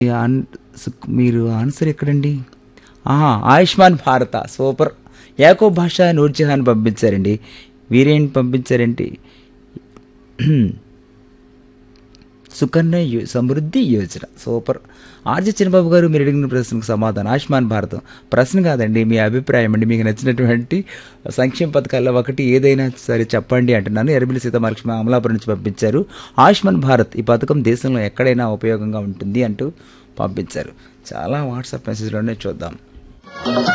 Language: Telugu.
ఈ ఆన్- సుక్- మీరు ఆన్సర్ ఎక్కడండి ఆహా ఆయుష్మాన్ భారత సూపర్ యాకో భాష నూర్జహాన్ పంపించారండి వీరేం పంపించారేంటి సుకన్య యో- సమృద్ధి యోజన సూపర్ ఆర్జే చిన్నబాబు గారు మీరు అడిగిన ప్రశ్నకు సమాధానం ఆయుష్మాన్ భారతం ప్రశ్న కాదండి మీ అభిప్రాయం అండి మీకు నచ్చినటువంటి సంక్షేమ పథకాల్లో ఒకటి ఏదైనా సరే చెప్పండి అంటున్నాను ఎర్రబిల్లి సీతామహాలక్ష్మి అమలాపురం నుంచి పంపించారు ఆయుష్మాన్ భారత్ ఈ పథకం దేశంలో ఎక్కడైనా ఉపయోగంగా ఉంటుంది అంటూ పంపించారు చాలా వాట్సాప్ మెసేజ్లోనే చూద్దాం